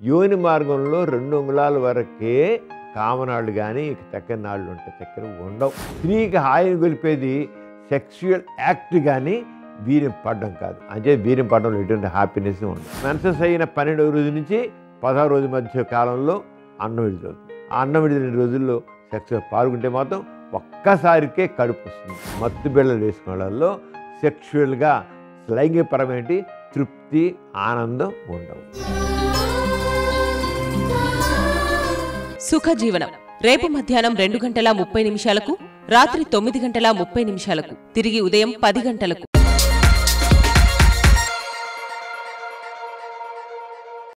యోని మార్గంలో రెండు అంగుళాల వరకే కామనాళ్ళు కానీ చక్కెర నాళ్ళు ఉంటాయి చక్కెర ఉండవు స్త్రీకి హాయిని గొలిపేది సెక్షువల్ యాక్ట్ కానీ వీర్యం పడడం కాదు అంటే వీర్యం పడడంలో ఎటువంటి హ్యాపీనెస్ ఉండదు మెన్సెస్ అయిన పన్నెండవ రోజు నుంచి పదహారు రోజు మధ్య కాలంలో అన్నం విడుదలవుతుంది ఆ అన్నం విడుదల రోజుల్లో సెక్స్ పాల్గొంటే మాత్రం ఒక్కసారికే కడుపు వస్తుంది మత్తు బిళ్ళలు వేసుకునే వాళ్ళల్లో సెక్షువల్గా లైంగికపరమైన తృప్తి ఆనందం ఉండవు సుఖజీవనం రేపు మధ్యాహ్నం రెండు గంటల ముప్పై నిమిషాలకు రాత్రి తొమ్మిది గంటల ముప్పై నిమిషాలకు తిరిగి ఉదయం పది గంటలకు